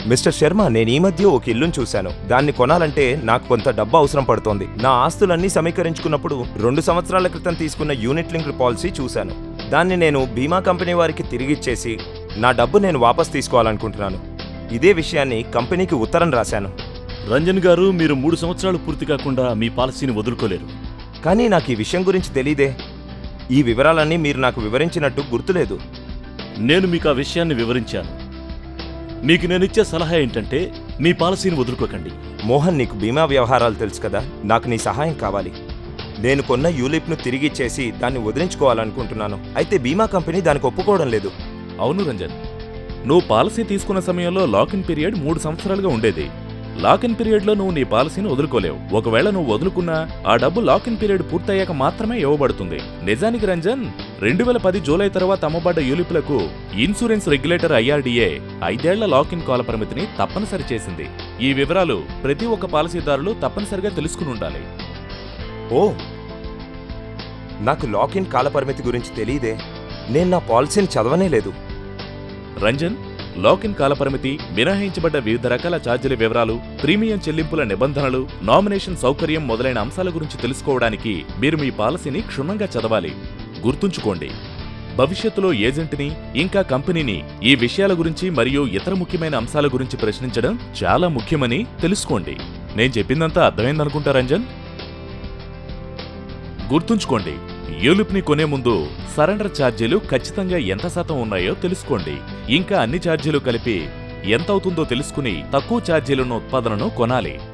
mister Sharma నేను ఈ మధ్య ఒక ఇల్లును చూశాను దాన్ని కొనాలంటే నాకు కొంత డబ్బు అవసరం పడుతోంది నా ఆస్తులన్నీ సమీకరించుకున్నప్పుడు రెండు సంవత్సరాల క్రితం తీసుకున్న యూనిట్ లింక్డ్ పాలసీ చూశాను దాన్ని నేను బీమా కంపెనీ వారికి తిరిగిచ్చేసి నా డబ్బు నేను వాపస్ తీసుకోవాలనుకుంటున్నాను ఇదే విషయాన్ని కంపెనీకి ఉత్తరం రాశాను రంజన్ గారు మీరు మూడు సంవత్సరాలు పూర్తి కాకుండా మీ పాలసీని వదులుకోలేరు కానీ నాకు ఈ విషయం గురించి తెలీదే ఈ వివరాలన్నీ మీరు నాకు వివరించినట్టు గుర్తులేదు నేను మీకు ఆ విషయాన్ని వివరించాను మీకు నేనిచ్చే సలహా ఏంటంటే మీ పాలసీని వదులుకోకండి మోహన్ నీకు బీమా వ్యవహారాలు తెలుసు కదా నాకు నీ సహాయం కావాలి నేను కొన్న యూలిప్ను తిరిగి ఇచ్చేసి దాన్ని వదిలించుకోవాలనుకుంటున్నాను అయితే బీమా కంపెనీ దానికి ఒప్పుకోవడం లేదు అవును రంజన్ నువ్వు పాలసీ తీసుకున్న సమయంలో లాకిన్ పీరియడ్ మూడు సంవత్సరాలుగా ఉండేది లాకిన్ పీరియడ్లో నువ్వు నీ పాలసీని వదులుకోలేవు ఒకవేళ నువ్వు వదులుకున్నా ఆ డబ్బు లాకిన్ పీరియడ్ పూర్తయ్యాక మాత్రమే ఇవ్వబడుతుంది నిజానికి రంజన్ రెండు వేల పది జూలై తర్వాత అమ్మబడ్డ యూలిప్లకు ఇన్సూరెన్స్ రెగ్యులేటర్ ఐఆర్డీఏ ఐదేళ్ల లాకిన్ కాల పరిమితిని తప్పనిసరి చేసింది ఈ వివరాలు ప్రతి ఒక్క పాలసీదారులు తప్పనిసరిగా తెలుసుకుని ఉండాలి ఓ నాకు లాకిన్ కాలపరిమితి గురించి తెలియదే నేను నా పాలసీని చదవనే లేదు రంజన్ లాకిన్ కాలపరిమితి మినహాయించబడ్డ వివిధ రకాల ఛార్జీల వివరాలు ప్రీమియం చెల్లింపుల నిబంధనలు నామినేషన్ సౌకర్యం మొదలైన అంశాల గురించి తెలుసుకోవడానికి మీరు మీ పాలసీని క్షుణ్ణంగా చదవాలి గుర్తుంచుకోండి భవిష్యత్తులో ఏజెంట్ని ఇంకా కంపెనీని ఈ విషయాల గురించి మరియు ఇతర ముఖ్యమైన అంశాల గురించి ప్రశ్నించడం చాలా ముఖ్యమని తెలుసుకోండి నేను చెప్పిందంతా అర్థమైందనుకుంటా రంజన్ గుర్తుంచుకోండి యూలిప్ని కొనే ముందు సరెండర్ ఛార్జీలు ఖచ్చితంగా ఎంత శాతం ఉన్నాయో తెలుసుకోండి ఇంకా అన్ని ఛార్జీలు కలిపి ఎంత అవుతుందో తెలుసుకుని తక్కువ ఛార్జీలున్న ఉత్పాదనను కొనాలి